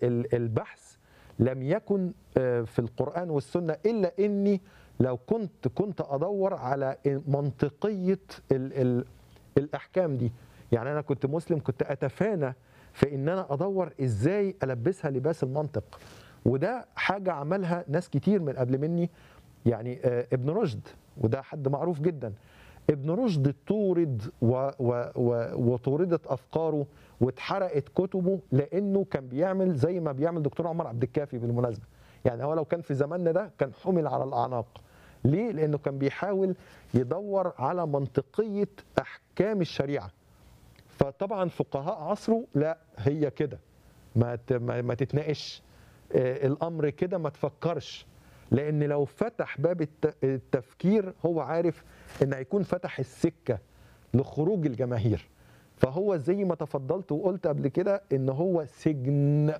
ال- البحث لم يكن آه، في القرآن والسنة إلا إني لو كنت كنت أدور على منطقية ال ال الأحكام دي يعني أنا كنت مسلم كنت أتفانى في إن أنا أدور إزاي ألبسها لباس المنطق وده حاجة عملها ناس كتير من قبل مني يعني آه، ابن رشد وده حد معروف جدا ابن رشد طورد و و و وطوردت افكاره واتحرقت كتبه لانه كان بيعمل زي ما بيعمل دكتور عمر عبد الكافي بالمناسبه يعني هو لو كان في زماننا ده كان حمل على الاعناق ليه لانه كان بيحاول يدور على منطقيه احكام الشريعه فطبعا فقهاء عصره لا هي كده ما ت- ما ما تتناقش آه، الامر كده ما تفكرش لان لو فتح باب الت- التفكير هو عارف ان هيكون فتح السكه لخروج الجماهير فهو زي ما تفضلت وقلت قبل كده ان هو سجن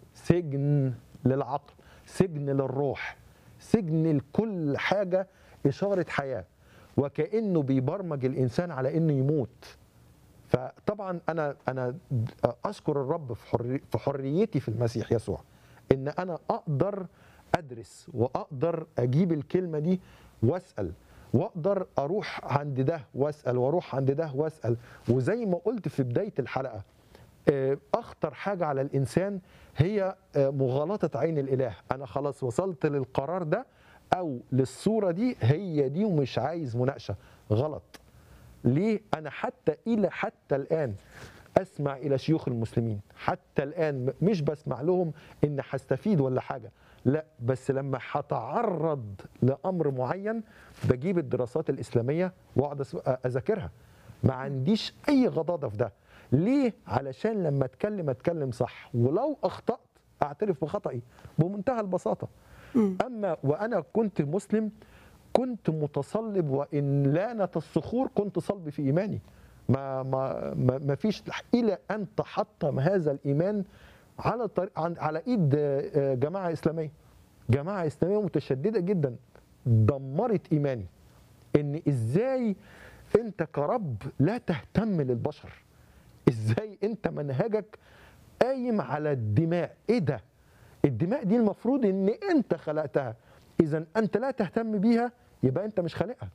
سجن للعقل سجن للروح سجن لكل حاجه اشاره حياه وكانه بيبرمج الانسان على انه يموت فطبعا انا انا اشكر الرب في حري في حريتي في المسيح يسوع ان انا اقدر ادرس واقدر اجيب الكلمه دي واسال واقدر اروح عند ده واسال واروح عند ده واسال وزي ما قلت في بدايه الحلقه آه، اخطر حاجه على الانسان هي آه، مغالطه عين الاله انا خلاص وصلت للقرار ده او للصوره دي هي دي ومش عايز مناقشه غلط ليه انا حتى الى حتى الان اسمع الى شيوخ المسلمين حتى الان م- مش بسمع لهم ان هستفيد ولا حاجه لا بس لما هتعرض لامر معين بجيب الدراسات الاسلاميه واقعد أس- اذاكرها ما عنديش اي غضاضه في ده ليه علشان لما اتكلم اتكلم صح ولو اخطات اعترف بخطئي بمنتهى البساطه اما وانا كنت مسلم كنت متصلب وان لانت الصخور كنت صلب في ايماني ما ما ما ما فيش الى ان تحطم هذا الايمان على طريق عن- على ايد آه، آه، جماعه اسلاميه جماعه اسلاميه متشدده جدا دمرت ايماني ان ازاي انت كرب لا تهتم للبشر ازاي انت منهجك قايم على الدماء ايه ده الدماء دي المفروض ان انت خلقتها اذا انت لا تهتم بيها يبقى انت مش خالقها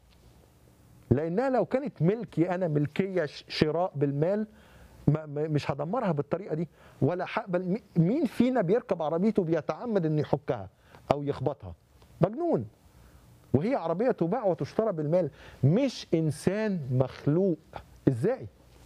لانها لو كانت ملكي انا ملكيه ش- شراء بالمال ما ما- مش هدمرها بالطريقه دي ولا هقبل مي- مين فينا بيركب عربيته بيتعمد انه يحكها او يخبطها مجنون وهي عربيه تباع وتشترى بالمال مش انسان مخلوق ازاي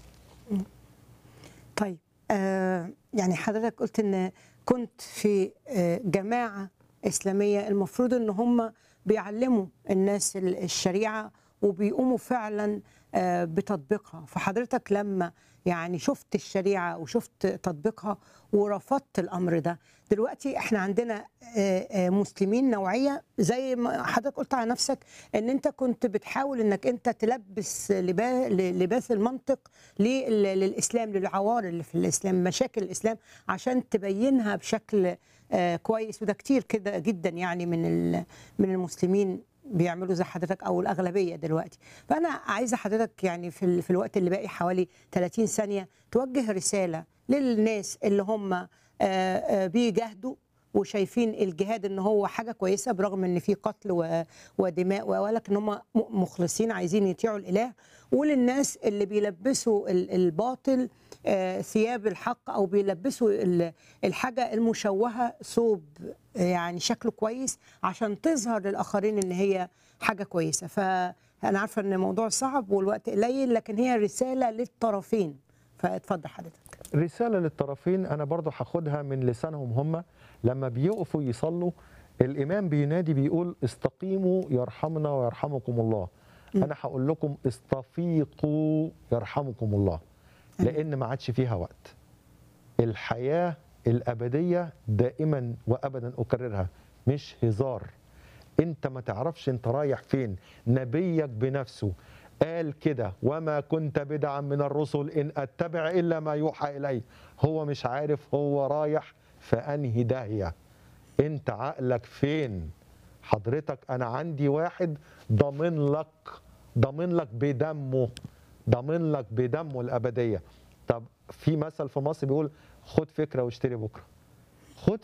طيب آه يعني حضرتك قلت ان كنت في آه جماعه اسلاميه المفروض ان هم بيعلموا الناس ال- الشريعه وبيقوموا فعلا آه بتطبيقها فحضرتك لما يعني شفت الشريعه وشفت تطبيقها ورفضت الامر ده دلوقتي احنا عندنا آه، آه، مسلمين نوعيه زي ما حضرتك قلت على نفسك ان انت كنت بتحاول انك انت تلبس لبا- لباس المنطق لل- للاسلام للعوار اللي في الاسلام مشاكل الاسلام عشان تبينها بشكل آه، كويس وده كتير كده جدا يعني من ال- من المسلمين بيعملوا زي حضرتك او الاغلبيه دلوقتي فانا عايزه حضرتك يعني في ال- في الوقت اللي باقي حوالي 30 ثانيه توجه رساله للناس اللي هم آه، آه، بيجاهدوا وشايفين الجهاد ان هو حاجه كويسه برغم ان في قتل و- ودماء و- ولكن هم م- مخلصين عايزين يطيعوا الاله وللناس اللي بيلبسوا ال- الباطل آه، ثياب الحق او بيلبسوا ال- الحاجه المشوهه ثوب آه، يعني شكله كويس عشان تظهر للاخرين ان هي حاجه كويسه فانا عارفه ان الموضوع صعب والوقت قليل لكن هي رساله للطرفين فاتفضل حضرتك رسالة للطرفين أنا برضو هاخدها من لسانهم هم لما بيقفوا يصلوا الإمام بينادي بيقول استقيموا يرحمنا ويرحمكم الله أنا هقول لكم استفيقوا يرحمكم الله لأن ما عادش فيها وقت الحياة الأبدية دائما وأبدا أكررها مش هزار انت ما تعرفش انت رايح فين نبيك بنفسه قال كده وما كنت بدعا من الرسل ان اتبع الا ما يوحى الي هو مش عارف هو رايح في انهي داهيه انت عقلك فين حضرتك انا عندي واحد ضامن لك ضامن لك بدمه ضامن لك بدمه الابديه طب في مثل في مصر بيقول خد فكره واشتري بكره